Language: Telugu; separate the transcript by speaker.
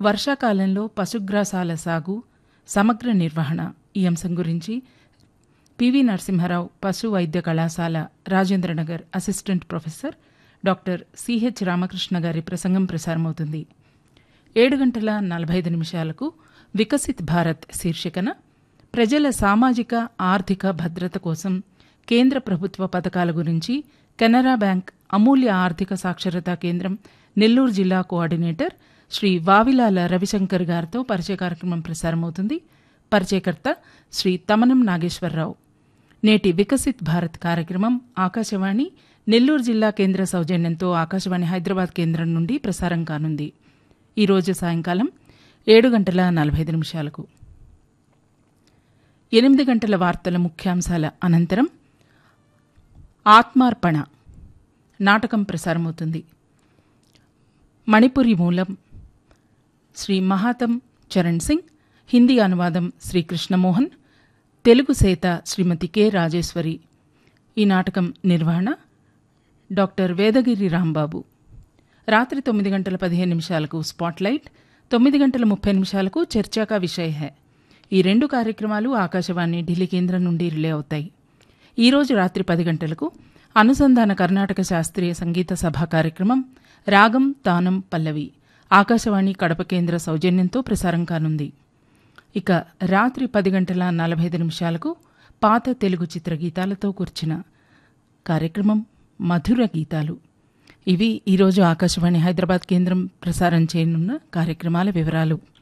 Speaker 1: వర్షాకాలంలో పశుగ్రాసాల సాగు సమగ్ర నిర్వహణ ఈ అంశం గురించి పివి నరసింహారావు పశు వైద్య కళాశాల Rajendranagar assistant professor doctor CH Ramakrishna గారి ప్రసంగం ప్రసారమవుతుంది ఏడు గంటల నలభై ఐదు నిమిషాలకు వికసిత్ భారత్ శీర్షికన ప్రజల సామాజిక ఆర్థిక భద్రత కోసం కేంద్ర ప్రభుత్వ పథకాల గురించి కెనరా బ్యాంక్ అమూల్య ఆర్థిక సాక్షరతా కేంద్రం నెల్లూరు జిల్లా కోఆర్డినేటర్ శ్రీ వావిలాల రవిశంకర్ గారితో పరిచయ కార్యక్రమం ప్రసారమవుతుంది పరిచయకర్త శ్రీ తమనం నాగేశ్వరరావు నేటి వికసిత్ భారత్ కార్యక్రమం ఆకాశవాణి నెల్లూరు జిల్లా కేంద్ర సౌజన్యంతో ఆకాశవాణి హైదరాబాద్ కేంద్రం నుండి ప్రసారం కానుంది ఈరోజు సాయంకాలం ఏడు గంటల నలభై ఐదు నిమిషాలకు ఎనిమిది గంటల వార్తల ముఖ్యాంశాల అనంతరం ఆత్మార్పణ నాటకం ప్రసారమవుతుంది మణిపురి మూలం శ్రీ మహాతం చరణ్ సింగ్ హిందీ అనువాదం శ్రీ కృష్ణమోహన్ తెలుగు సేత శ్రీమతి కె రాజేశ్వరి ఈ నాటకం నిర్వహణ డాక్టర్ వేదగిరి రాంబాబు రాత్రి తొమ్మిది గంటల పదిహేను నిమిషాలకు స్పాట్లైట్ తొమ్మిది గంటల ముప్పై నిమిషాలకు చర్చాకా విషయ హై ఈ రెండు కార్యక్రమాలు ఆకాశవాణి ఢిల్లీ కేంద్రం నుండి రిలే అవుతాయి ఈరోజు రాత్రి పది గంటలకు అనుసంధాన కర్ణాటక శాస్త్రీయ సంగీత సభ కార్యక్రమం రాగం తానం పల్లవి ఆకాశవాణి కడప కేంద్ర సౌజన్యంతో ప్రసారం కానుంది ఇక రాత్రి పది గంటల నలభై ఐదు నిమిషాలకు పాత తెలుగు చిత్రగీతాలతో కూర్చిన కార్యక్రమం మధుర గీతాలు ఇవి ఈరోజు ఆకాశవాణి హైదరాబాద్ కేంద్రం ప్రసారం చేయనున్న కార్యక్రమాల వివరాలు